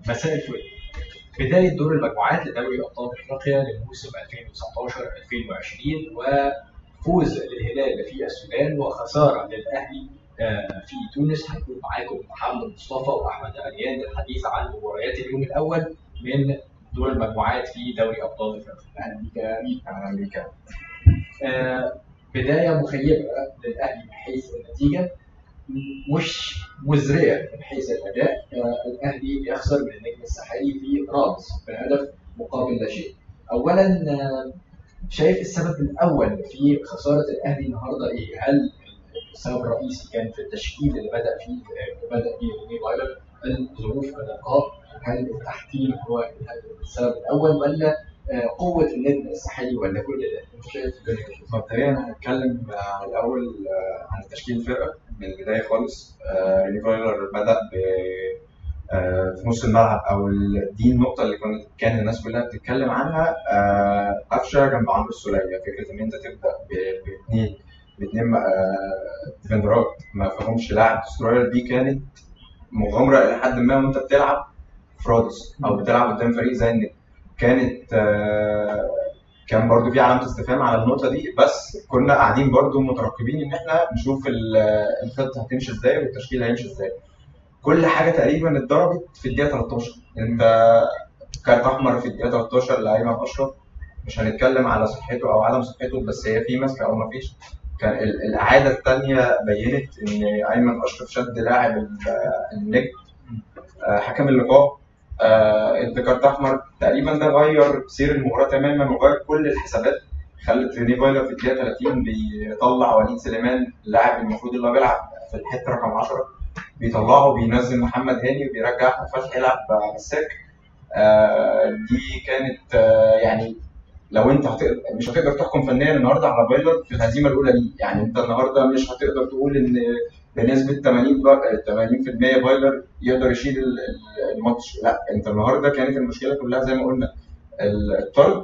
مساء الفل بداية دور المجموعات لدوري أبطال أفريقيا للموسم 2019-2020 وفوز للهلال في السودان وخسارة للأهلي آه، في تونس هيكون معاكم محمد مصطفى وأحمد أريان للحديث عن مباريات اليوم الأول من دور المجموعات في دوري أبطال أفريقيا. أهلا بك يا أمين. أهلا بك آه، بداية مخيبة للأهلي من حيث النتيجة مش مزرية من حيث الأداء آه، الأهلي يخسر من النجم الساحلي في رامز بهدف مقابل لا شيء. أولا آه، شايف السبب الأول في خسارة الأهلي النهاردة إيه؟ هل السبب الرئيسي كان في التشكيل اللي بدأ فيه آه، بدأ فيه ريني فايلر الظروف اللقاء هل التحكيم هو السبب الأول ولا آه، قوة النجم الساحلي ولا كل ده؟ أنت شايف الدنيا كده؟ مبدئيا هنتكلم عن الاول آه، عن تشكيل الفرقه من البدايه خالص آه، ريني فايلر بدا ب آه، في نص الملعب او ال- دي النقطه اللي كانت كان الناس كلها بتتكلم عنها آه، قفشه جنب عمرو السوليه فكره ان انت تبدا ب- باثنين باثنين آه، ديفندرات ما فيهمش لاعب دستروير دي كانت مغامره الى حد ما وانت بتلعب في رادس او بتلعب قدام فريق زي النجم كانت آه، كان برضو في علامه استفهام على النقطه دي بس كنا قاعدين برضو مترقبين ان احنا نشوف ال- الخطه هتمشي ازاي والتشكيل هيمشي ازاي كل حاجه تقريبا اتضربت في الدقيقه 13 انت كارت احمر في الدقيقه 13 لايمن اشرف مش هنتكلم على صحته او عدم صحته بس هي في ماسكه او ما فيش كان ال- الاعاده الثانيه بينت ان ايمن اشرف شد لاعب ال- النجم آه، حكم اللقاء آه، ادى كارت احمر تقريبا ده غير سير المباراه تماما وغير كل الحسابات خلت ريني فايلر في الدقيقه 30 بيطلع وليد سليمان اللاعب المفروض اللي هو بيلعب في الحته رقم 10 بيطلعه بينزل محمد هاني وبيرجع احمد فتحي يلعب مساك آه، دي كانت آه، يعني لو انت هتقدر مش هتقدر تحكم فنيا النهارده على فايلر في الهزيمه الاولى دي يعني انت النهارده مش هتقدر تقول ان بنسبه 80 ب- 80% فايلر يقدر يشيل ال- ال- الماتش لا انت النهارده كانت المشكله كلها زي ما قلنا ال- الطرد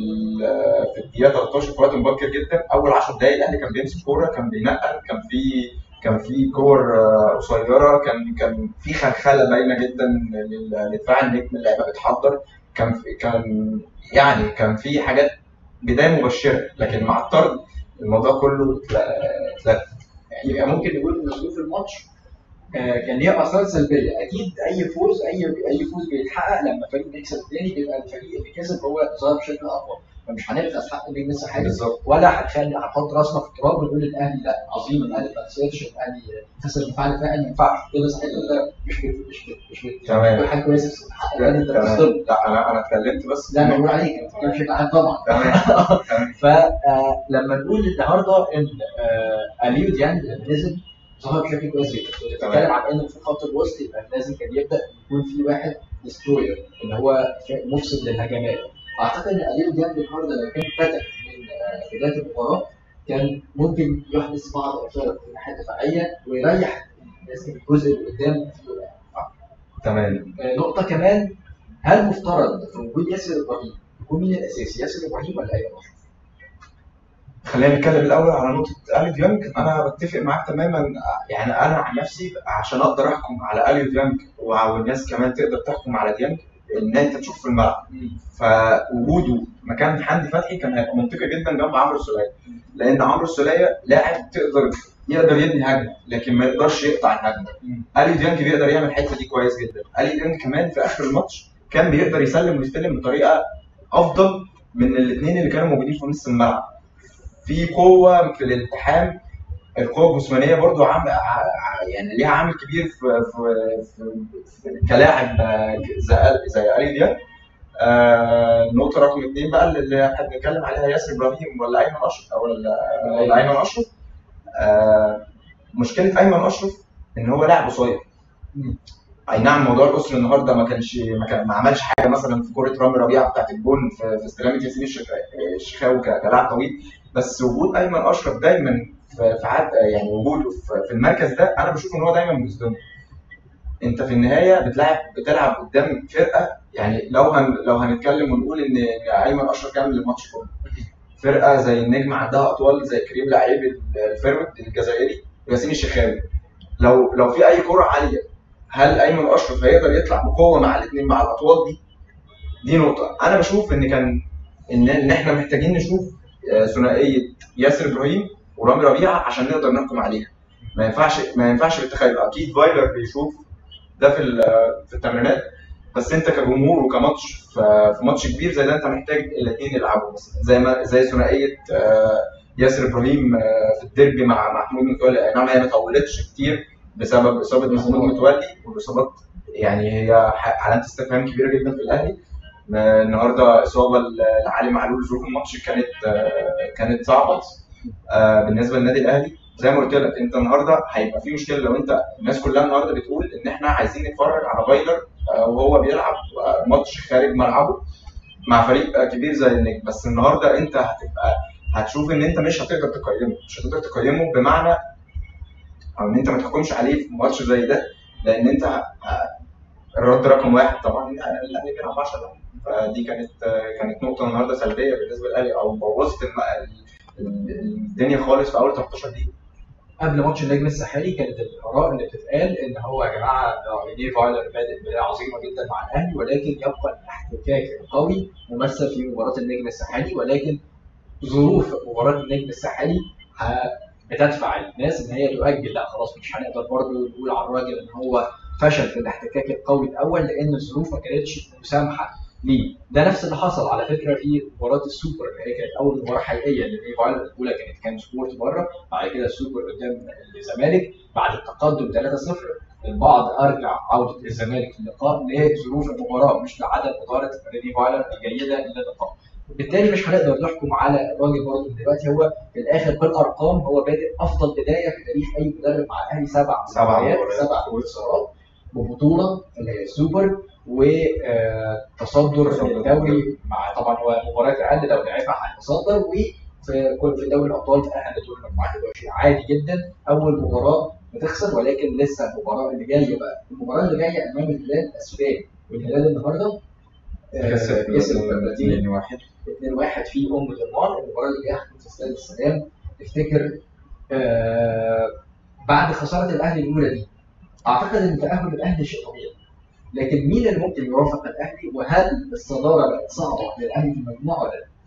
ال- في الدقيقه 13 في وقت مبكر جدا اول 10 دقائق الاهلي كان بيمسك كوره كان بينقل كان في كان في كور آه، قصيره كان كان في خلخله باينه جدا لل- لدفاع النجم اللعيبه بتحضر كان في كان يعني كان في حاجات بدايه مبشره لكن مع الطرد الموضوع كله اتلا- اتلغى يبقى ممكن نقول ان ظروف الماتش آه، كان ليها اثار سلبيه اكيد اي فوز اي اي فوز بيتحقق لما فريق بيكسب الثاني بيبقى الفريق اللي كسب هو ظهر بشكل اقوى فمش هنبخس حق النجم الساحلي بالظبط ولا هنخلي هنحط راسنا في التراب ونقول الاهلي لا عظيم الاهلي ما خسرش الاهلي خسر الدفاع الدفاعي ما ينفعش كده صحيح ده مش بت مش بت مش بت تمام. كل حاجه كويسه بس الحق الاهلي انت تمام بتصدم لا انا انا اتكلمت بس لا مبروك عليك انت بتتكلم عن طبعا تمام تمام فلما نقول النهارده ان آه، اليو ديانج لما نزل ظهر بشكل كويس جدا كنت تمام. بتتكلم عن انه في خط الوسط يبقى لازم كان يبدا يكون في واحد ديستروير اللي هو مفسد للهجمات اعتقد ان اليو ديانج النهارده لو كان فتح من آه، بدايه المباراه كان ممكن يحدث بعض الفرق في الناحيه الدفاعيه ويريح الناس في الجزء اللي قدام تمام آه، نقطه كمان هل مفترض في وجود ياسر ابراهيم يكون مين الاساسي ياسر ابراهيم ولا ايمن اشرف؟ خلينا نتكلم الاول على نقطه اليو ديانج انا بتفق معاك تماما يعني انا عن نفسي عشان اقدر احكم على اليو ديانج والناس كمان تقدر تحكم على ديانج ان انت تشوف في الملعب فوجوده مكان حمدي فتحي كان هيبقى منطقي جدا جنب عمرو السوليه لان عمرو السوليه لاعب تقدر يقدر يبني هجمه لكن ما يقدرش يقطع الهجمه اليو ديانج بيقدر يعمل الحته دي كويس جدا اليو ديانج كمان في اخر الماتش كان بيقدر يسلم ويستلم بطريقه افضل من الاثنين اللي كانوا موجودين في نص الملعب في قوه في الالتحام القوه الجسمانيه برضو عامل يعني ليها عامل كبير في في, في, في كلاعب آه، زي زي الي دياب آه، النقطه رقم اثنين بقى اللي احنا بنتكلم عليها ياسر ابراهيم ولا ايمن اشرف او ولا ولا ايمن اشرف آه، مشكله ايمن اشرف ان هو لاعب قصير مم. اي نعم موضوع الاسر النهارده ما كانش ما, كان ما عملش حاجه مثلا في كره رامي ربيعه بتاعت الجون في, في استلامه ياسين الشخ- الشخاوي ك- كلاعب طويل بس وجود ايمن اشرف دايما في في عد يعني وجوده في- في المركز ده انا بشوف ان هو دايما بيصدمني انت في النهايه بتلعب بتلعب قدام فرقه يعني لو هن لو هنتكلم ونقول ان إن ايمن اشرف كامل الماتش كله فرقه زي النجم عندها اطوال زي كريم لعيب الفيرود الجزائري وياسين الشخاوي لو لو في اي كره عاليه هل ايمن اشرف هيقدر يطلع بقوه مع الاثنين مع الاطوال دي دي نقطه انا بشوف ان كان ان ان احنا محتاجين نشوف آه، ثنائيه ياسر ابراهيم ورامي ربيعه عشان نقدر نحكم عليها ما ينفعش ما ينفعش بالتخيل اكيد فايلر بيشوف ده في ال- في التمرينات بس انت كجمهور وكماتش في في ماتش كبير زي ده انت محتاج الاثنين يلعبوا مثلا زي ما زي ثنائيه آه، ياسر ابراهيم آه، في الديربي مع محمود متولي اي نعم هي ما طولتش كتير بسبب اصابه محمود متولي والاصابات يعني هي ح- علامه استفهام كبيره جدا في الاهلي آه، النهارده اصابه ل- لعلي معلول ظروف الماتش كانت آه، كانت صعبه آه، بالنسبه للنادي الاهلي زي ما قلت لك انت النهارده هيبقى في مشكله لو انت الناس كلها النهارده بتقول ان احنا عايزين نتفرج على فايلر آه، وهو بيلعب آه، ماتش خارج ملعبه مع فريق آه، كبير زي النجم بس النهارده انت هتبقى هتشوف ان انت مش هتقدر تقيمه مش هتقدر تقيمه بمعنى او ان انت ما تحكمش عليه في ماتش زي ده لان انت ه- الرد رقم واحد طبعا الاهلي بيلعب 10 فدي كانت كانت نقطه النهارده سلبيه بالنسبه للاهلي او بوظت الم- ال- الدنيا خالص في اول 13 دقيقه قبل ماتش النجم الساحلي كانت الاراء اللي بتتقال ان هو يا جماعه آه، رينيه فايلر بادئ بدايه عظيمه جدا مع الاهلي ولكن يبقى الاحتكاك القوي ممثل في مباراه النجم الساحلي ولكن ظروف مباراه النجم الساحلي ه- بتدفع الناس ان هي تؤجل لا خلاص مش هنقدر برضه نقول على الراجل ان هو فشل في الاحتكاك القوي الاول لان الظروف ما كانتش مسامحه ليه ده نفس اللي حصل على فكره في مباراه السوبر اللي هي كانت اول مباراه حقيقيه لان فايلر الاولى كانت كان سبورت بره بعد كده السوبر قدام الزمالك بعد التقدم 3-0 البعض ارجع عوده الزمالك في اللقاء لظروف المباراه مش لعدم اداره ريني فايلر الجيده للقاء بالتالي مش هنقدر نحكم على الراجل برضه دلوقتي هو في الاخر بالارقام هو بادئ افضل بدايه في تاريخ اي مدرب مع الاهلي سبع سبع مباريات مباريات. سبع انتصارات ببطوله اللي هي السوبر وتصدر الدوري مع طبعا هو مباريات اقل لو لعبها هيتصدر وفي كل في دوري الابطال تاهل لدور المجموعات يبقى شيء عادي جدا اول مباراه بتخسر ولكن لسه المباراه اللي جايه بقى المباراه اللي جايه امام الهلال الاسباني والهلال النهارده آه، كسب بلاتيني 2-1 2-1 في ام درمان المباراه اللي جايه هتكون في استاد السلام تفتكر آه بعد خساره الاهلي الاولى دي اعتقد ان تاهل الاهلي شيء طبيعي لكن مين اللي ممكن يرافق الاهلي وهل الصداره بقت صعبه للاهلي في المجموعه ولا لا؟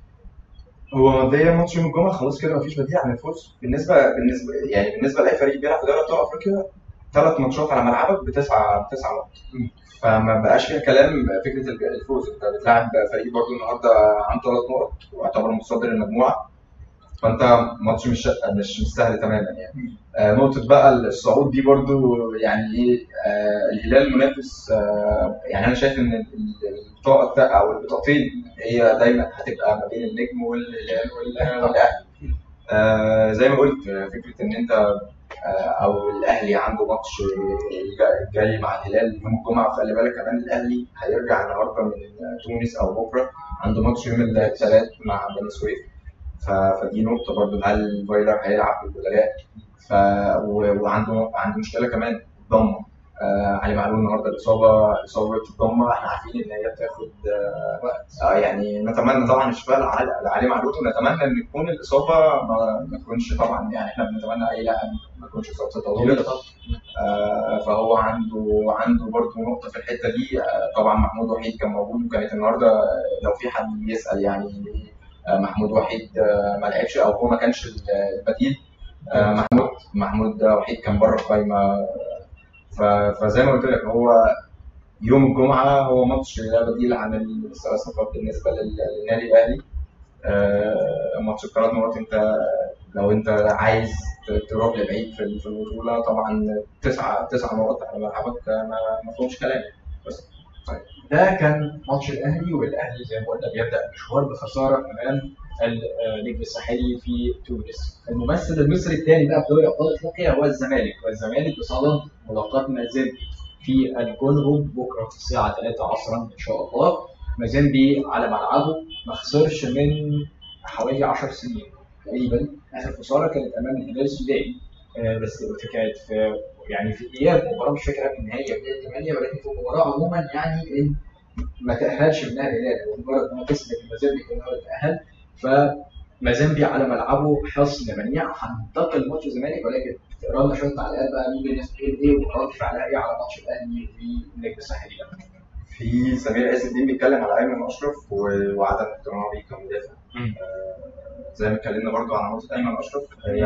هو مبدئيا ماتش يوم الجمعه خلاص كده مفيش بديل عن الفوز بالنسبه بالنسبه يعني بالنسبه لاي فريق بيلعب في دوري ابطال افريقيا ثلاث ماتشات على ملعبك بتسعه بتسعه نقط فما بقاش فيها كلام فكره الفوز انت بتلعب فريق برضو النهارده عنده ثلاث نقط واعتبر متصدر المجموعه فانت ماتش مش مش مش سهل تماما يعني آه نقطه بقى الصعود دي برضو يعني ايه آه الهلال المنافس آه يعني انا شايف ان ال- ال- البطاقه التا- او البطاقتين هي دايما هتبقى ما بين النجم والهلال وال- والاهلي آه زي ما قلت آه، فكره ان انت آه، او الاهلي عنده ماتش جا- جاي مع الهلال يوم الجمعه فخلي بالك كمان الاهلي هيرجع النهارده من تونس او بكره عنده ماتش يوم الثلاث مع بني سويف ف- فدي نقطه برضه هل فايلر هيلعب بالبدلاء ف... و- وعنده عنده مشكله كمان الضمه آه علي معلول النهارده الاصابه اصابه الضمه احنا عارفين ان هي بتاخد آه آه يعني نتمنى طبعا الشفاء لعلي لعلي معلول ونتمنى ان تكون الاصابه ما, ما تكونش طبعا يعني احنا بنتمنى اي لاعب ما تكونش اصابته طويله آه، فهو عنده عنده برضه نقطه في الحته دي آه، طبعا محمود وحيد كان موجود وكانت النهارده آه، لو في حد يسال يعني آه، محمود وحيد آه، ما لعبش او هو ما كانش البديل آه، محمود محمود وحيد كان بره القايمه ف- فزي ما قلت لك هو يوم الجمعه هو ماتش لا بديل عن الثلاث نقاط بالنسبه لل- للنادي الاهلي آه، ماتش الثلاث نقط انت لو انت عايز ت- تروح لبعيد في ال- في البطوله طبعا تسعه تسعه نقط على ملعبك ما ما فيهمش كلام ده كان ماتش الاهلي والاهلي زي ما قلنا بيبدا مشوار بخساره امام النجم الساحلي في تونس. الممثل المصري الثاني بقى في دوري ابطال افريقيا هو الزمالك والزمالك بصدد ملاقاه مازيمبي في الكونغو بكره الساعه 3 عصرا ان شاء الله. مازيمبي على ملعبه ما خسرش من حوالي 10 سنين تقريبا اخر خساره كانت امام الهلال السوداني آه، بس في كانت في يعني في اياب مباراه مش فاكر قبل النهائي او قبل الثمانيه ولكن في المباراه عموما يعني إن ما تاهلش منها الهلال ومجرد ما كسب مازيمبي كان هو اللي تاهل فمازيمبي على ملعبه حصن منيع هننتقل ماتش الزمالك ولكن تقرا لنا شويه تعليقات بقى مين الناس بتقول ايه ورد فعلها ايه على ماتش الاهلي في النجم الساحلي ده في سمير عز الدين بيتكلم على ايمن اشرف و- وعدم اقتناعه بيه كمدافع آه، زي ما اتكلمنا برضو عن نقطه ايمن اشرف هي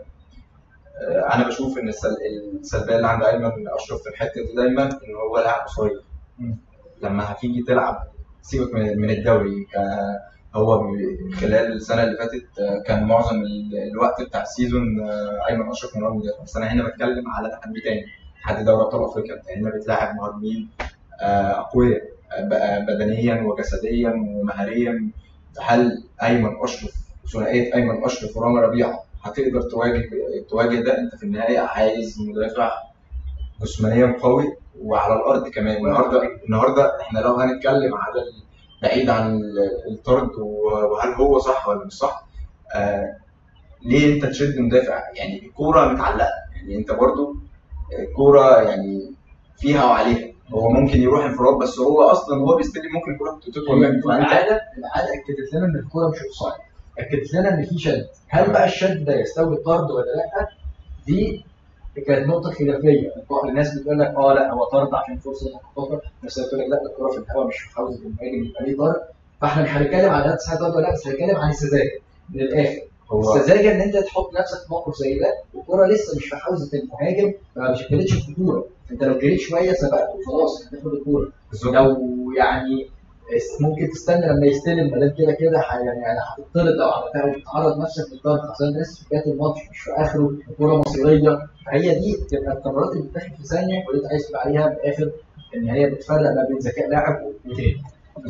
آه، انا بشوف ان السل- السلبيه اللي عند ايمن اشرف في الحته دي دايما ان هو لاعب قصير مم. لما هتيجي تلعب سيبك من من الدوري ك- هو ب- خلال السنه اللي فاتت آه، كان معظم ال- الوقت بتاع السيزون آه، ايمن اشرف من هو المدافع بس انا هنا بتكلم على حد تاني حد دوري ابطال افريقيا انت هنا بتلاعب مهاجمين آه، اقوياء آه، ب- بدنيا وجسديا ومهاريا هل ايمن اشرف ثنائيه ايمن اشرف ورامي ربيعه هتقدر تواجه تواجه ده انت في النهايه عايز مدافع جسمانيا قوي وعلى الارض كمان النهارده النهارده احنا لو هنتكلم على ال- بعيد عن ال- الطرد وهل هو صح ولا مش صح آه ليه انت تشد مدافع يعني الكوره متعلقه يعني انت برضو الكوره يعني فيها وعليها هو ممكن يروح انفراد بس هو اصلا وهو بيستلم ممكن الكوره تطول منه فانت العاده العاده اكدت لنا ان الكوره مش اوفسايد اكدت لنا ان في شد هل بقى الشد ده يستوي الطرد ولا لا دي كانت نقطه خلافيه الناس بتقول لك اه لا هو طرد عشان فرصه انك تخطر بس بتقول لك لا الكوره في الهواء مش في حوزه المهاجم يبقى ليه طرد فاحنا مش هنتكلم على ده صحيح طرد ولا لا بس هنتكلم عن السذاجه من الاخر هو السذاجه ان انت تحط نفسك في موقف زي ده والكوره لسه مش في حوزه المهاجم فما شكلتش الخطوره انت لو جريت شويه سبقته خلاص هتاخد الكوره بالظبط لو يعني ممكن تستنى لما يستلم ما دام كده كده ح- يعني يعني هتطرد او هت- هتعرض نفسك للطرد خاصه إن لسه في بدايه الماتش مش في اخره كوره مصيريه فهي دي تبقى القرارات اللي بتتاخد في ثانيه واللي انت عايز تبقى عليها في الاخر ان هي بتفرق ما بين ذكاء لاعب وتاني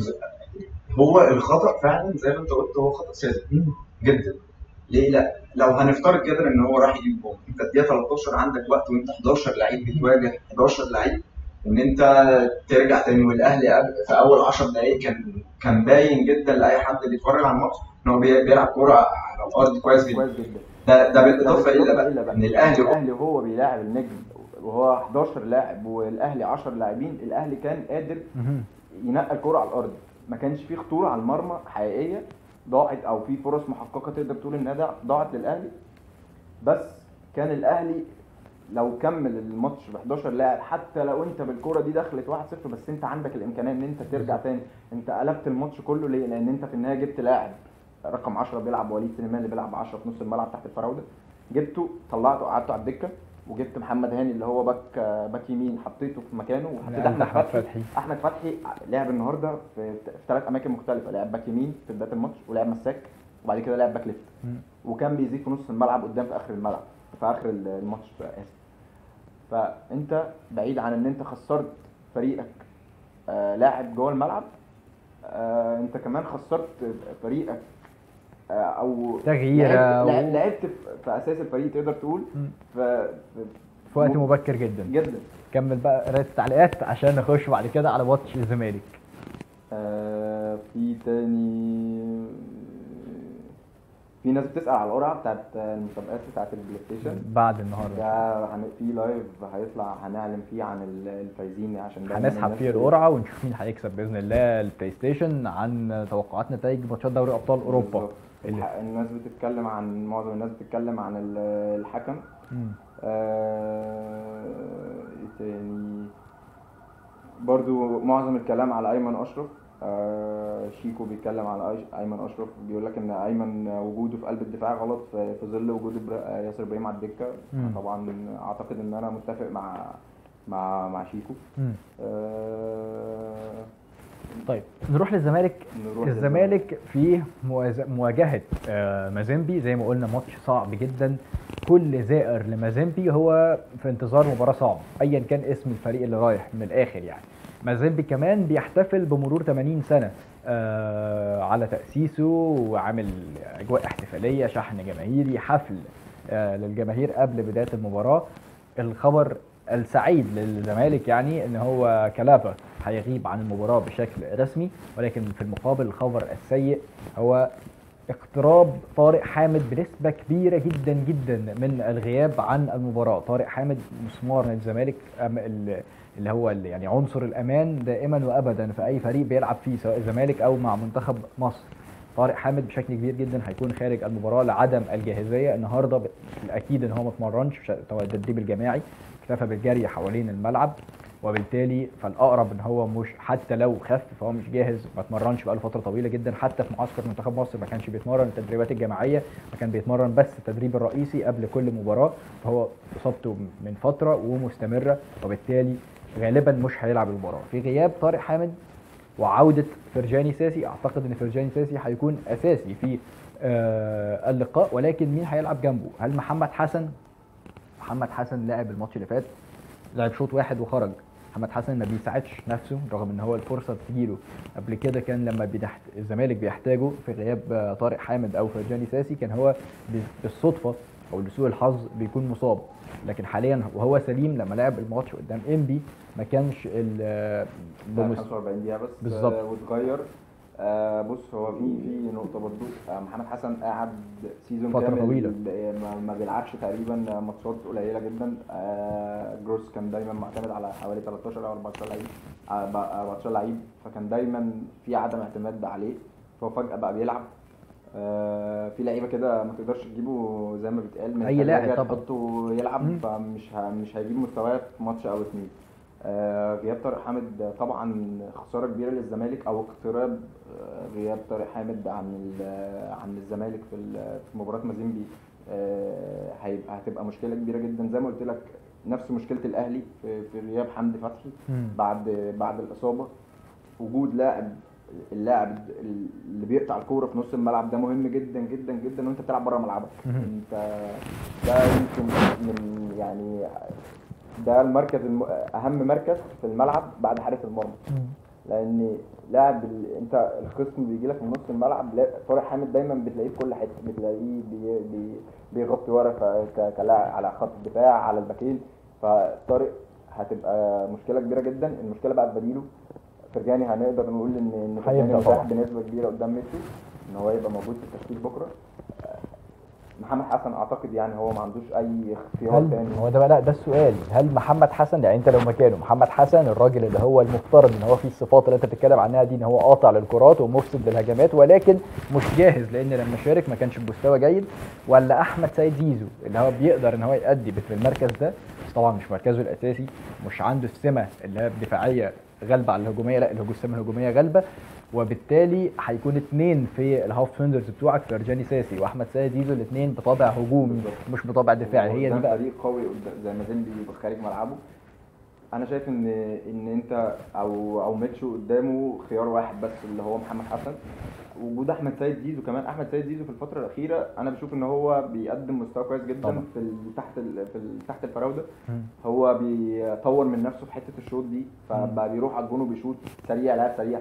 هو الخطا فعلا زي ما انت قلت هو خطا ساذج جدا ليه لا لو هنفترض كده ان هو راح يجيب جول انت الدقيقه 13 عندك وقت وانت 11 لعيب بتواجه 11 لعيب ان انت ترجع تاني والاهلي قبل- في اول 10 دقائق كان كان باين جدا لاي حد بيتفرج على الماتش ان هو بي- بيلعب كوره على الارض كويس جدا كويس جدا ده ده بالاضافه الى بقى ان الاهلي الاهلي وهو بيلاعب النجم وهو 11 لاعب والاهلي 10 لاعبين الاهلي كان قادر مهم. ينقل الكرة على الارض ما كانش فيه خطوره على المرمى حقيقيه ضاعت او في فرص محققه تقدر تقول انها ضاع- ضاعت للاهلي بس كان الاهلي لو كمل الماتش ب 11 لاعب حتى لو انت بالكرة دي دخلت 1-0 بس انت عندك الامكانيه ان انت ترجع تاني انت قلبت الماتش كله ليه؟ لان انت في النهايه جبت لاعب رقم 10 بيلعب وليد سليمان اللي بيلعب 10 في نص الملعب تحت الفراوده جبته طلعته قعدته على الدكه وجبت محمد هاني اللي هو باك باك يمين حطيته في مكانه وحطيت نقلت احمد أحمد فتحي فتحي. احمد فتحي لعب النهارده في في ثلاث اماكن مختلفه لعب باك يمين في بدايه الماتش ولعب مساك وبعد كده لعب باك ليفت مم. وكان بيزيد في نص الملعب قدام في اخر الملعب في اخر الماتش اسف فانت بعيد عن ان انت خسرت فريقك آه لاعب جوه الملعب آه انت كمان خسرت فريقك آه او تغييره لعبت, و- لعبت- لعبت في- في اساس الفريق تقدر تقول مم. في في- في وقت مبكر جدا جدا كمل بقى قرايه التعليقات عشان نخش بعد كده على ماتش الزمالك آه في تاني في ناس بتسأل على القرعة بتاعت المسابقات بتاعت البلاي ستيشن بعد النهارده ده هن- في لايف هيطلع هنعلن فيه عن ال- الفايزين عشان دايماً هنسحب الناس فيه القرعه ونشوف مين هيكسب باذن الله البلاي ستيشن عن توقعات نتائج ماتشات دوري ابطال اوروبا بالظبط. اللي- الح- الناس بتتكلم عن معظم الناس بتتكلم عن ال- الحكم مم. آه، ايه تاني برضو معظم الكلام على ايمن اشرف آه، شيكو بيتكلم على أيش- ايمن اشرف بيقول لك ان ايمن وجوده في قلب الدفاع غلط في في ظل وجود إبرا- آه، ياسر ابراهيم على الدكه مم. طبعا اعتقد ان انا متفق مع مع مع شيكو مم. آه، طيب نروح للزمالك نروح الزمالك في مواز- مواجهه آه، مازيمبي زي ما قلنا ماتش صعب جدا كل زائر لمازيمبي هو في انتظار مباراه صعبه ايا كان اسم الفريق اللي رايح من الاخر يعني مازيمبي كمان بيحتفل بمرور 80 سنه آه، على تاسيسه وعامل اجواء احتفاليه شحن جماهيري حفل آه، للجماهير قبل بدايه المباراه الخبر السعيد للزمالك يعني ان هو كلابا هيغيب عن المباراه بشكل رسمي ولكن في المقابل الخبر السيء هو اقتراب طارق حامد بنسبه كبيره جدا جدا من الغياب عن المباراه طارق حامد مسمار نادي الزمالك أم- ال- اللي هو ال- يعني عنصر الامان دائما وابدا في اي فريق بيلعب فيه سواء الزمالك او مع منتخب مصر طارق حامد بشكل كبير جدا هيكون خارج المباراه لعدم الجاهزيه النهارده ب- الاكيد ان هو ما اتمرنش مش هو التدريب الجماعي اكتفى بالجري حوالين الملعب وبالتالي فالاقرب ان هو مش حتى لو خف فهو مش جاهز ما اتمرنش بقاله فتره طويله جدا حتى في معسكر منتخب مصر ما كانش بيتمرن التدريبات الجماعيه ما كان بيتمرن بس التدريب الرئيسي قبل كل مباراه فهو اصابته من فتره ومستمره وبالتالي غالبا مش هيلعب المباراه في غياب طارق حامد وعوده فرجاني ساسي اعتقد ان فرجاني ساسي هيكون اساسي في آه اللقاء ولكن مين هيلعب جنبه هل محمد حسن محمد حسن لعب الماتش اللي فات لعب شوط واحد وخرج محمد حسن ما بيساعدش نفسه رغم ان هو الفرصه بتجيله قبل كده كان لما بيحت... الزمالك بيحتاجه في غياب آه، طارق حامد او فرجاني ساسي كان هو ب- بالصدفه او لسوء الحظ بيكون مصاب لكن حاليا وهو سليم لما لعب الماتش قدام انبي ما كانش ال- آه، لعب بمس- 45 دقيقة بس بالظبط. آه، واتغير آه بص هو في في نقطة برضو آه محمد حسن قاعد سيزون فترة كامل طويلة. ب- ما, ما بيلعبش تقريبا ماتشات قليلة جدا آه جروس كان دايما معتمد على حوالي 13 او 14 لعيب آه بقى 14 لعيب فكان دايما في عدم اعتماد عليه فهو فجأة بقى بيلعب آه في لعيبه كده ما تقدرش تجيبه زي ما بيتقال من أي لاعب الثلاجة طبعا. تحطه يلعب مم. فمش ه- مش هيجيب مستواه في ماتش او اتنين آه، غياب طارق حامد طبعا خساره كبيره للزمالك او اقتراب آه، غياب طارق حامد عن ال- عن الزمالك في ال- في مباراه مازيمبي آه، هيبقى هتبقى مشكله كبيره جدا زي ما قلت لك نفس مشكله الاهلي في في غياب حمدي فتحي مم. بعد بعد الاصابه وجود لاعب اللاعب اللي بيقطع الكوره في نص الملعب ده مهم جدا جدا جدا وانت بتلعب بره ملعبك مهم. انت ده يمكن من يعني ده المركز الم... اهم مركز في الملعب بعد حارس المرمى لان لاعب ال... انت الخصم بيجي لك من نص الملعب لا- طارق حامد دايما بتلاقيه في كل حته بتلاقيه بي... بي... بيغطي ورا ف... ك... كلاعب على خط الدفاع على الباكين فطارق هتبقى مشكله كبيره جدا المشكله بقى في بديله فرجاني هنقدر نقول ان ان فرجاني هيبدأ متاح طبعا. بنسبه كبيره قدام ميسي ان هو يبقى موجود في التشكيل بكره محمد حسن اعتقد يعني هو ما عندوش اي اختيار هل تاني هو ده بقى لا ده السؤال هل محمد حسن يعني انت لو مكانه محمد حسن الراجل اللي هو المفترض ان هو فيه الصفات اللي انت بتتكلم عنها دي ان هو قاطع للكرات ومفسد للهجمات ولكن مش جاهز لان لما شارك ما كانش بمستوى جيد ولا احمد سيد زيزو اللي هو بيقدر ان هو يأدي في المركز ده بس طبعا مش مركزه الاساسي مش عنده السمه اللي هي الدفاعيه غالبه على الهجوميه لا الهجوم السمه الهجوميه غالبه وبالتالي هيكون اتنين في الهاف فيندرز بتوعك فرجاني ساسي واحمد سيد زيزو الاثنين بطابع هجومي بالظبط. مش بطابع دفاعي هي دي قدام بقى فريق قوي قدام- زي ما زين بيبقى خارج ملعبه انا شايف ان ان انت او او ميتشو قدامه خيار واحد بس اللي هو محمد حسن وجود احمد سيد زيزو كمان احمد سيد زيزو في الفتره الاخيره انا بشوف ان هو بيقدم مستوى كويس جدا طبعا. في ال- تحت ال- في ال- تحت الفراوده مم. هو بيطور من نفسه في حته الشوط دي فبقى بيروح على الجون وبيشوط سريع لاعب سريع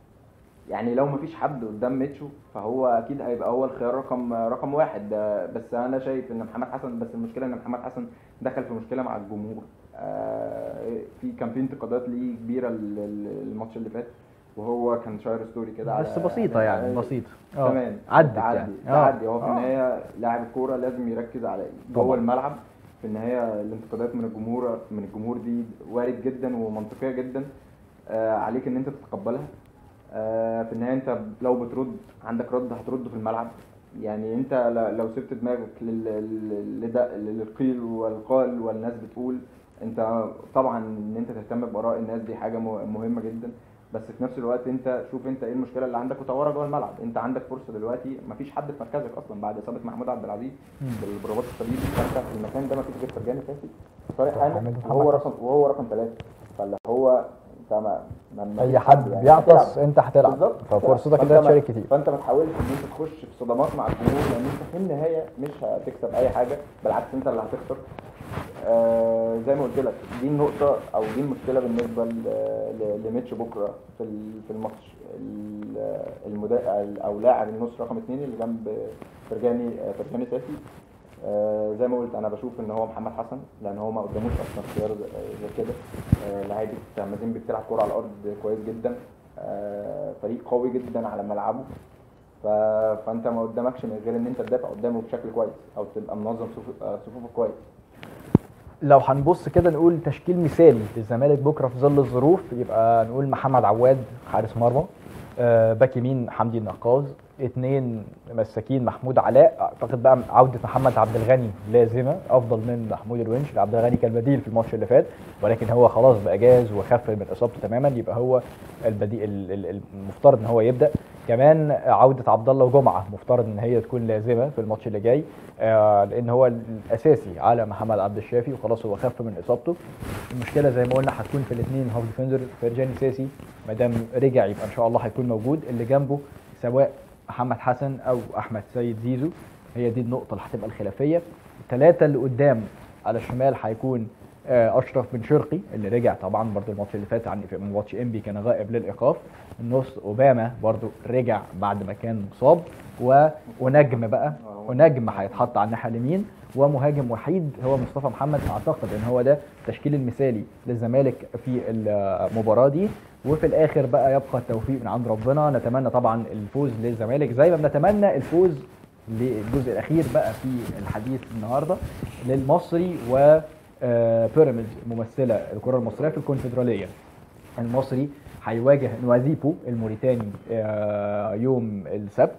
يعني لو مفيش حد قدام ميتشو فهو اكيد هيبقى هو الخيار رقم رقم واحد ده بس انا شايف ان محمد حسن بس المشكله ان محمد حسن دخل في مشكله مع الجمهور آه، في كان في انتقادات ليه كبيره ال- ال- الماتش اللي فات وهو كان شاير ستوري كده بس على- بسيطة يعني آه، بسيطة تمام عدت تعدي يعني تعدي هو في آه. النهايه لاعب الكوره لازم يركز على جوه طبعا. الملعب في النهايه الانتقادات من الجمهور من الجمهور دي وارد جدا ومنطقيه جدا آه عليك ان انت تتقبلها آه في النهايه انت لو بترد عندك رد هترده في الملعب يعني انت ل- لو سبت دماغك لل- لل- لده- للقيل والقال والناس بتقول انت طبعا ان انت تهتم باراء الناس دي حاجه مه- مهمه جدا بس في نفس الوقت انت شوف انت ايه المشكله اللي عندك وطورها جوه الملعب انت عندك فرصه دلوقتي مفيش حد في مركزك اصلا بعد اصابه محمود عبد العزيز مم. بالرباط الصليبي فانت في المكان ده مفيش غير فرجاني فاسي طارق طارق حامد حامد ومحمد وهو حسن. رقم وهو رقم ثلاثه فاللي هو انت ما ما- ما اي فيش حد يعني بيعطس هتلعب. انت هتلعب بالظبط ففرصتك فأنت انت ما- تشارك كتير فانت ما تحاولش ان انت تخش في صدامات مع الجمهور لان انت في النهايه مش هتكسب اي حاجه بالعكس انت اللي هتخسر آه زي ما قلت لك دي النقطه او دي المشكله بالنسبه ل- ل- لميتش بكره في ال- في الماتش ال- المدا او لاعب النص رقم اثنين اللي جنب فرجاني فرجاني ساسي آه زي ما قلت انا بشوف ان هو محمد حسن لان هو ما قداموش اصلا اختيار زي كده آه لعيبه مازيمبي بتلعب كوره على الارض كويس جدا آه فريق قوي جدا على ملعبه ف... فانت ما قدامكش من غير ان انت تدافع قدامه بشكل كويس او تبقى منظم صفوف- آه، صفوفك كويس لو هنبص كده نقول تشكيل مثالي للزمالك بكره في ظل الظروف يبقى نقول محمد عواد حارس مرمى آه، باك يمين حمدي النقاز اتنين مساكين محمود علاء اعتقد بقى عوده محمد عبد الغني لازمه افضل من محمود الونش عبد الغني كان بديل في الماتش اللي فات ولكن هو خلاص بقى جاهز وخف من اصابته تماما يبقى هو البديل ال- ال- المفترض ان هو يبدا كمان عوده عبد الله وجمعه مفترض ان هي تكون لازمه في الماتش اللي جاي آه، لان هو الاساسي على محمد عبد الشافي وخلاص هو خف من اصابته المشكله زي ما قلنا هتكون في الاثنين هاف ديفندر فرجاني ساسي ما دام رجع يبقى ان شاء الله هيكون موجود اللي جنبه سواء محمد حسن او احمد سيد زيزو هي دي النقطه اللي هتبقى الخلافيه الثلاثه اللي قدام على الشمال هيكون آه، اشرف بن شرقي اللي رجع طبعا برضو الماتش اللي فات عن في ماتش انبي كان غائب للايقاف النص اوباما برضو رجع بعد ما كان مصاب و... ونجم بقى ونجم هيتحط على الناحيه اليمين ومهاجم وحيد هو مصطفى محمد اعتقد ان هو ده التشكيل المثالي للزمالك في المباراه دي وفي الاخر بقى يبقى التوفيق من عند ربنا نتمنى طبعا الفوز للزمالك زي ما بنتمنى الفوز للجزء الاخير بقى في الحديث النهارده للمصري و آه، بيراميدز ممثله الكره المصريه في الكونفدراليه المصري هيواجه نوازيبو الموريتاني آه، يوم السبت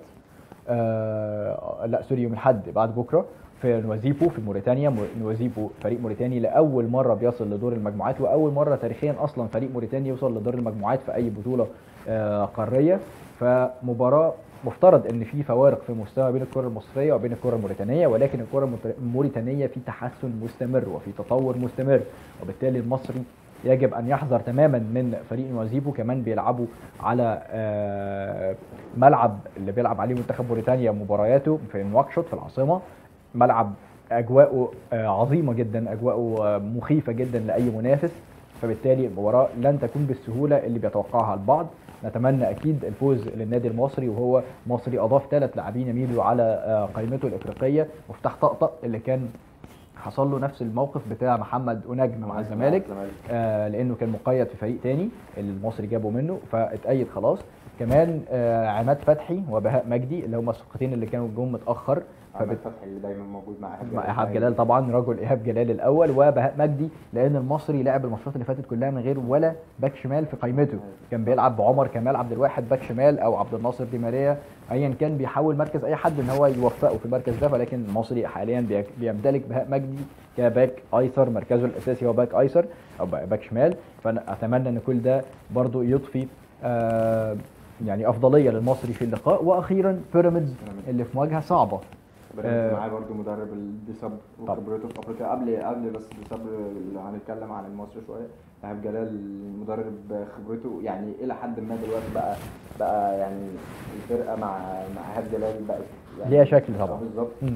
آه لا سوري يوم الاحد بعد بكره في نوازيبو في موريتانيا مو- نوازيبو فريق موريتاني لاول مره بيصل لدور المجموعات واول مره تاريخيا اصلا فريق موريتاني يوصل لدور المجموعات في اي بطوله آه قاريه فمباراه مفترض ان في فوارق في مستوى بين الكره المصريه وبين الكره الموريتانيه ولكن الكره المت- الموريتانيه في تحسن مستمر وفي تطور مستمر وبالتالي المصري يجب ان يحذر تماما من فريق نوازيبو كمان بيلعبوا على آه، ملعب اللي بيلعب عليه منتخب موريتانيا مبارياته في نواكشوط في العاصمه ملعب اجواءه آه، عظيمه جدا اجواءه آه، مخيفه جدا لاي منافس فبالتالي المباراه لن تكون بالسهوله اللي بيتوقعها البعض نتمنى اكيد الفوز للنادي المصري وهو مصري اضاف ثلاث لاعبين يميلوا على آه، قائمته الافريقيه مفتاح طقطق اللي كان حصل له نفس الموقف بتاع محمد ونجم مع الزمالك آه لانه كان مقيد في فريق تاني اللي المصري جابه منه فاتأيد خلاص كمان آه عماد فتحي وبهاء مجدي اللي هم الصفقتين اللي كانوا جم متاخر عماد فتحي اللي دايما موجود مع إيهاب مع ايهاب جلال طبعا رجل ايهاب جلال الاول وبهاء مجدي لان المصري لعب الماتشات اللي فاتت كلها من غير ولا باك شمال في قائمته كان بيلعب بعمر كمال عبد الواحد باك شمال او عبد الناصر دي ماريا ايا كان بيحاول مركز اي حد ان هو يوفقه في المركز ده ولكن المصري حاليا بي- بيمتلك بهاء مجدي كباك ايسر مركزه الاساسي هو باك ايسر او باك شمال فانا اتمنى ان كل ده برضو يضفي آه يعني افضليه للمصري في اللقاء واخيرا بيراميدز اللي في مواجهه صعبه بيراميدز آه. معاه برضو مدرب الديساب وخبرته في افريقيا قبل قبل بس ديساب اللي هنتكلم عن المصري شويه ايهاب جلال المدرب خبرته يعني الى حد ما دلوقتي بقى بقى يعني الفرقه مع مع ايهاب جلال بقت يعني ليها شكل طبعا. آه، بالظبط مم.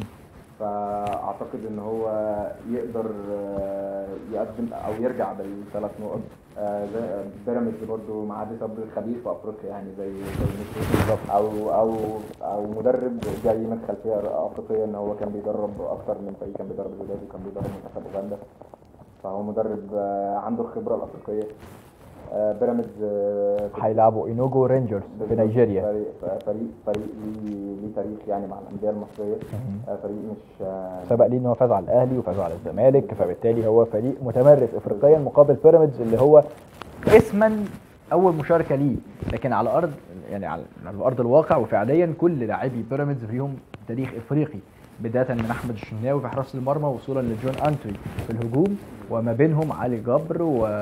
فاعتقد ان هو يقدر آه، يقدم او يرجع بالثلاث نقط آه، زي آه، بيراميدز برضو معاه دي صبري خبير في افريقيا يعني زي زي ميسي او او او مدرب جاي من خلفيه افريقيه ان هو كان بيدرب اكتر من فريق كان بيدرب الوداد وكان بيدرب منتخب اوغندا فهو مدرب آه، عنده الخبره الافريقيه آه، بيراميدز آه، في هيلعبوا اينوجو رينجرز في نيجيريا فريق فريق فريق ليه ليه تاريخ يعني مع الانديه المصريه آه، فريق مش آه، سبق ليه ان هو فاز على الاهلي وفاز على الزمالك فبالتالي هو فريق متمرس افريقيا مقابل بيراميدز اللي هو اسما اول مشاركه ليه لكن على ارض يعني على على ارض الواقع وفعليا كل لاعبي بيراميدز فيهم تاريخ افريقي بدايه من احمد الشناوي في حراسه المرمى وصولا لجون انتوي في الهجوم وما بينهم علي جبر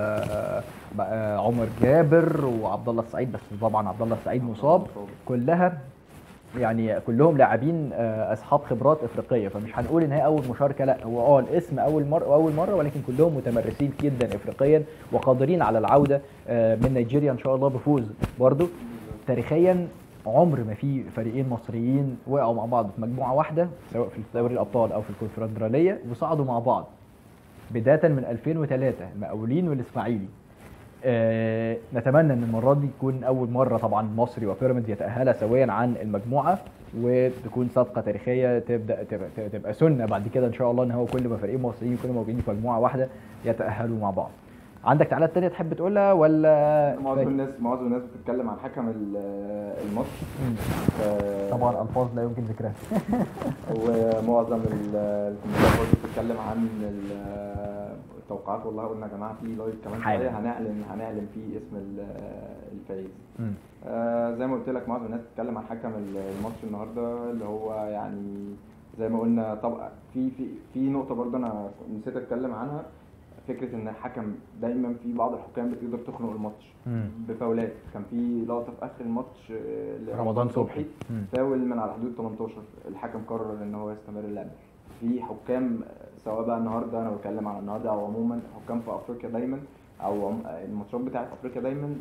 وعمر جابر وعبد الله السعيد بس طبعا عبد الله السعيد مصاب كلها يعني كلهم لاعبين آه، اصحاب خبرات افريقيه فمش هنقول ان هي اول مشاركه لا هو اه الاسم اول مره اول مره ولكن كلهم متمرسين جدا افريقيا وقادرين على العوده آه، من نيجيريا ان شاء الله بفوز برضو تاريخيا عمر ما في فريقين مصريين وقعوا مع بعض في مجموعه واحده سواء في دوري الابطال او في الكونفدراليه وصعدوا مع بعض بدايه من 2003 المقاولين والاسماعيلي آه، نتمنى ان المره دي تكون اول مره طبعا مصري وبيراميدز يتاهلا سويا عن المجموعه وتكون صفقه تاريخيه تبدا تبقى, تبقى سنه بعد كده ان شاء الله ان هو كل ما فريقين مصريين يكونوا موجودين في مجموعه واحده يتاهلوا مع بعض. عندك تعليقات تانية تحب تقولها ولا معظم الناس معظم الناس بتتكلم عن حكم ال- الماتش مم. ف- طبعا الفاظ لا يمكن ذكرها ومعظم ال- الكومنتات برضه بتتكلم عن ال- التوقعات والله قلنا يا جماعه في لايف كمان حالا. شويه هنعلن هنعلن فيه اسم ال- الفايز مم. آه زي ما قلت لك معظم الناس بتتكلم عن حكم ال- الماتش النهارده اللي هو يعني زي ما قلنا طبعا في في في نقطه برضه انا نسيت اتكلم عنها فكره ان الحكم دايما في بعض الحكام بتقدر تخنق الماتش مم. بفاولات كان في لقطه في اخر الماتش آه، رمضان صبحي مم. فاول من على حدود 18 الحكم قرر ان هو يستمر اللعب في حكام سواء بقى النهارده انا بتكلم على النهارده او عموما حكام في افريقيا دايما او عم- الماتشات بتاعت افريقيا دايما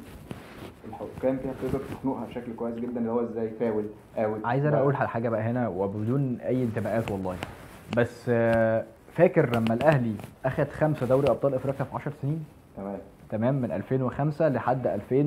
الحكام فيها بتقدر تخنقها بشكل كويس جدا اللي هو ازاي فاول اوت عايز انا اقول على حاجه بقى هنا وبدون اي انتماءات والله بس آه، فاكر لما الاهلي اخد خمسه دوري ابطال افريقيا في 10 سنين تمام تمام من 2005 لحد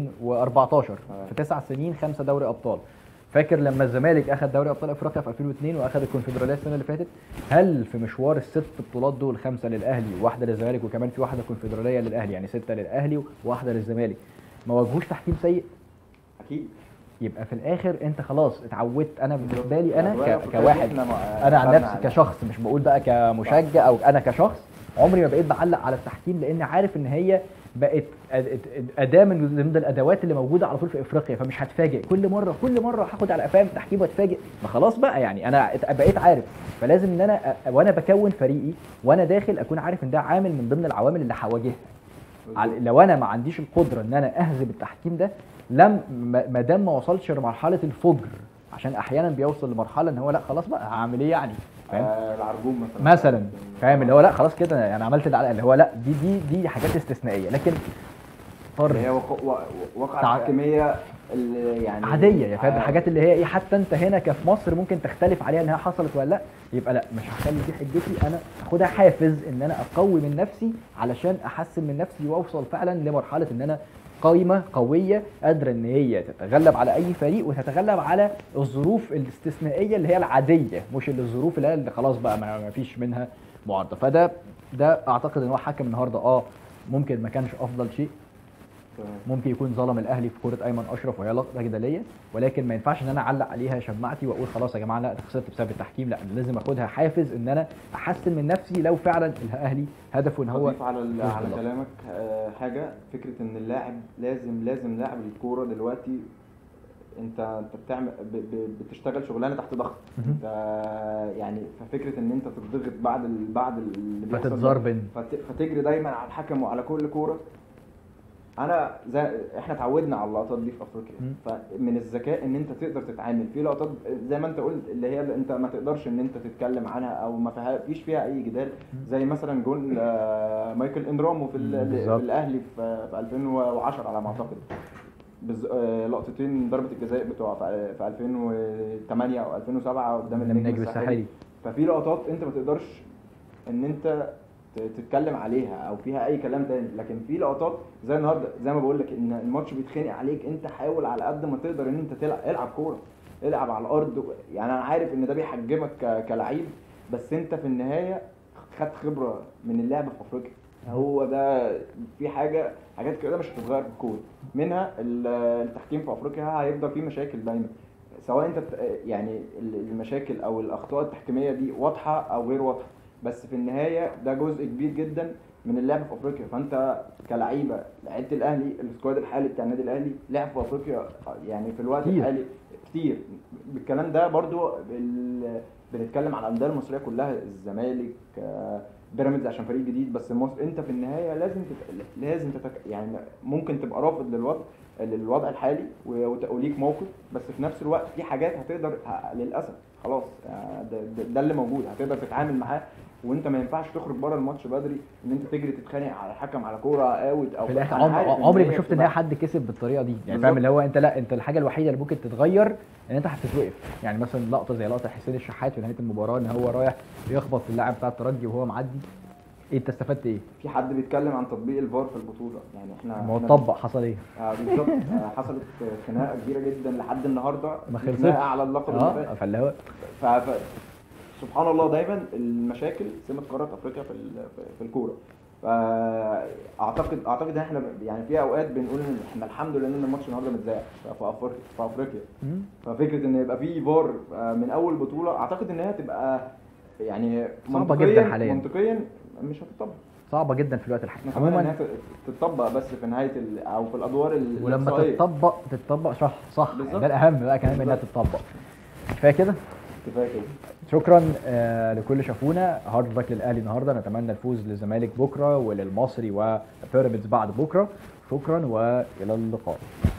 2014 تمام. في تسع سنين خمسه دوري ابطال فاكر لما الزمالك اخد دوري ابطال افريقيا في 2002 واخد الكونفدراليه السنه اللي فاتت هل في مشوار الست بطولات دول خمسه للاهلي وواحده للزمالك وكمان في واحده كونفدراليه للاهلي يعني سته للاهلي وواحده للزمالك ما واجهوش تحكيم سيء اكيد يبقى في الاخر انت خلاص اتعودت انا بالنسبه لي انا الأجواء ك- الأفريقية دي كواحد إحنا مع- انا عن خدنا نفسي عليها. كشخص مش بقول بقى كمشجع او انا كشخص عمري ما بقيت بعلق على التحكيم لان عارف ان هي بقت أد- أد- اداه من ضمن الادوات اللي موجوده على طول في افريقيا فمش هتفاجئ كل مره كل مره هاخد على قفايا في التحكيم واتفاجئ ما خلاص بقى يعني انا ات- بقيت عارف فلازم ان انا أ- وانا بكون فريقي وانا داخل اكون عارف ان ده عامل من ضمن العوامل اللي هواجهها على- لو انا ما عنديش القدره ان انا اهزم التحكيم ده لم ما ما دام ما وصلش لمرحله الفجر عشان احيانا بيوصل لمرحله ان هو لا خلاص بقى هعمل ايه يعني فاهم آه العرجوم مثلا مثلا فاهم اللي هو لا خلاص كده انا عملت اللي على اللي هو لا دي دي دي حاجات استثنائيه لكن اللي هي فرض وق- و- واقعة تع- تحكيمية اللي يعني عاديه يا فاهم آه، الحاجات اللي هي ايه حتى انت هنا كفي مصر ممكن تختلف عليها انها حصلت ولا لا يبقى لا مش هخلي دي حجتي انا اخدها حافز ان انا اقوي من نفسي علشان احسن من نفسي واوصل فعلا لمرحله ان انا قايمه قويه قادره ان هي تتغلب على اي فريق وتتغلب على الظروف الاستثنائيه اللي هي العاديه مش اللي الظروف اللي, هي اللي خلاص بقى ما ما فيش منها معارضه فده ده اعتقد ان هو حكم النهارده اه ممكن ما كانش افضل شيء تمام. ممكن يكون ظلم الاهلي في كوره ايمن اشرف وهي لقطه جدليه ولكن ما ينفعش ان انا اعلق عليها شماعتي واقول خلاص يا جماعه لا أنا خسرت بسبب التحكيم لا أنا لازم اخدها حافز ان انا احسن من نفسي لو فعلا الاهلي هدفه ان هو اضيف على ال- فوز على باللقب. كلامك آه، حاجه فكره ان اللاعب لازم لازم لاعب الكوره دلوقتي انت انت بتعمل ب- ب- بتشتغل شغلانه تحت ضغط مهم. انت يعني ففكره ان انت تتضغط بعد ال... بعد اللي بيحصل ده، فتتزربن. فت... فتجري دايما على الحكم وعلى كل كوره انا زي احنا اتعودنا على اللقطات دي في افريقيا مم. فمن الذكاء ان انت تقدر تتعامل في لقطات زي ما انت قلت اللي هي اللي انت ما تقدرش ان انت تتكلم عنها او ما فيها فيش فيها اي جدال زي مثلا جون آه، مايكل اندرامو في, ال- بالظبط. في الاهلي في في 2010 على ما اعتقد بز... آه، لقطتين ضربه الجزاء بتوع في في 2008 او 2007 قدام النجم الساحلي ففي لقطات انت ما تقدرش ان انت ت- تتكلم عليها او فيها اي كلام تاني لكن في لقطات زي النهارده زي ما بقول لك ان الماتش بيتخانق عليك انت حاول على قد ما تقدر ان انت تلعب العب كوره العب على الارض يعني انا عارف ان ده بيحجمك ك- كلعيب بس انت في النهايه خدت خبره من اللعب في افريقيا هو ده في حاجه حاجات كده مش هتتغير في الكوره منها ال- التحكيم في افريقيا هيفضل فيه مشاكل دايما سواء انت بت- يعني ال- المشاكل او الاخطاء التحكيميه دي واضحه او غير واضحه بس في النهايه ده جزء كبير جدا من اللعب في افريقيا فانت كلعيبه لعيبه الاهلي السكواد الحالي بتاع النادي الاهلي لعب في افريقيا يعني في الوقت كتير. الحالي كتير بالكلام ده برضو بال... بنتكلم على الانديه المصريه كلها الزمالك آه، بيراميدز عشان فريق جديد بس مصر انت في النهايه لازم تت... لازم تتك... يعني ممكن تبقى رافض للوضع للوضع الحالي و- وت- وليك موقف بس في نفس الوقت في حاجات هتقدر ه- للاسف خلاص آه، ده, ده, ده اللي موجود هتقدر تتعامل معاه وانت ما ينفعش تخرج بره الماتش بدري ان انت تجري تتخانق على الحكم على كوره اوت او في الاخر أنا عمر عارف إن عمري هي ما شفت ان بتبقى- هي حد كسب بالطريقه دي يعني بالظبط. فاهم اللي هو انت لا انت الحاجه الوحيده اللي ممكن تتغير ان انت هتتوقف يعني مثلا لقطه زي لقطه حسين الشحات في نهايه المباراه ان هو رايح يخبط في اللاعب بتاع الترجي وهو معدي ايه انت استفدت ايه؟ في حد بيتكلم عن تطبيق الفار في البطوله يعني احنا ما هو إحنا- اتطبق حصل ايه؟ آه بالظبط آه حصلت خناقه كبيره جدا لحد النهارده ما في خلصتش. خناقه على اللقب اللي اه فات فاللي هو ف... ف... سبحان الله دايما المشاكل سمة قارة افريقيا في ال... في الكوره فاعتقد اعتقد ان احنا يعني في اوقات بنقول ان احنا الحمد لله ان الماتش النهارده متذاع في افريقيا في افريقيا مم. ففكره ان يبقى في فار من اول بطوله اعتقد ان هي هتبقى يعني صعبة منطقياً- جداً حالياً. منطقيا مش هتطبق صعبه جدا في الوقت الحالي نتمنى انها عموما تت- تتطبق بس في نهايه ال... او في الادوار ال- ولما الإقصائية. تتطبق تتطبق صح صح بالظبط. ده الاهم بقى كمان من انها بالظبط. تتطبق كفايه كده كفايه كده شكرا آه لكل شافونا هارد لك للاهلي النهارده نتمنى الفوز للزمالك بكره وللمصري وبيراميدز بعد بكره شكرا والى اللقاء